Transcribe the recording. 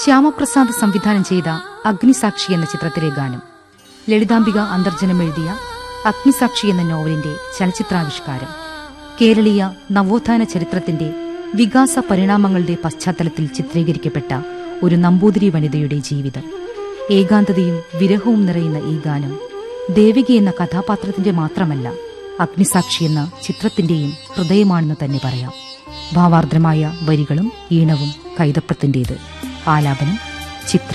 ശ്യാമപ്രസാദ് സംവിധാനം ചെയ്ത അഗ്നിസാക്ഷി എന്ന ചിത്രത്തിലെ ഗാനം ലളിതാംബിക അന്തർജനം എഴുതിയ അഗ്നിസാക്ഷി എന്ന നോവലിന്റെ ചലച്ചിത്രാവിഷ്കാരം കേരളീയ നവോത്ഥാന ചരിത്രത്തിന്റെ വികാസ പരിണാമങ്ങളുടെ പശ്ചാത്തലത്തിൽ ചിത്രീകരിക്കപ്പെട്ട ഒരു നമ്പൂതിരി വനിതയുടെ ജീവിതം ഏകാന്തതയും വിരഹവും നിറയുന്ന ഈ ഗാനം ദേവിക എന്ന കഥാപാത്രത്തിന്റെ മാത്രമല്ല അഗ്നിസാക്ഷി എന്ന ചിത്രത്തിന്റെയും ഹൃദയമാണെന്ന് തന്നെ പറയാം ഭാവാർദ്രമായ വരികളും ഈണവും കൈതപ്രത്തിന്റേത് ആലാപനം ചിത്ര